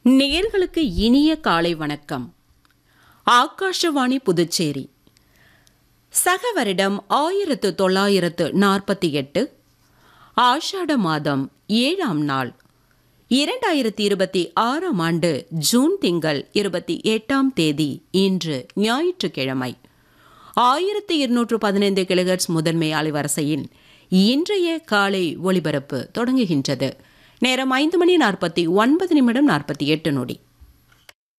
நேர்களுக்கு இனிய காலை வணக்கம் ஆகாஷவாணி புதுச்சேரி சக வருடம் ஆயிரத்து தொள்ளாயிரத்து நாற்பத்தி எட்டு ஆஷாட மாதம் ஏழாம் நாள் இரண்டாயிரத்தி இருபத்தி ஆறாம் ஆண்டு ஜூன் திங்கள் இருபத்தி எட்டாம் தேதி இன்று ஞாயிற்றுக்கிழமை ஆயிரத்தி இருநூற்று பதினைந்து கிலோஹெர்ட்ஸ் முதன்மை அலைவரிசையில் இன்றைய காலை ஒளிபரப்பு தொடங்குகின்றது நேரம் ஐந்து மணி நாற்பத்தி ஒன்பது நிமிடம் நாற்பத்தி எட்டு நொடி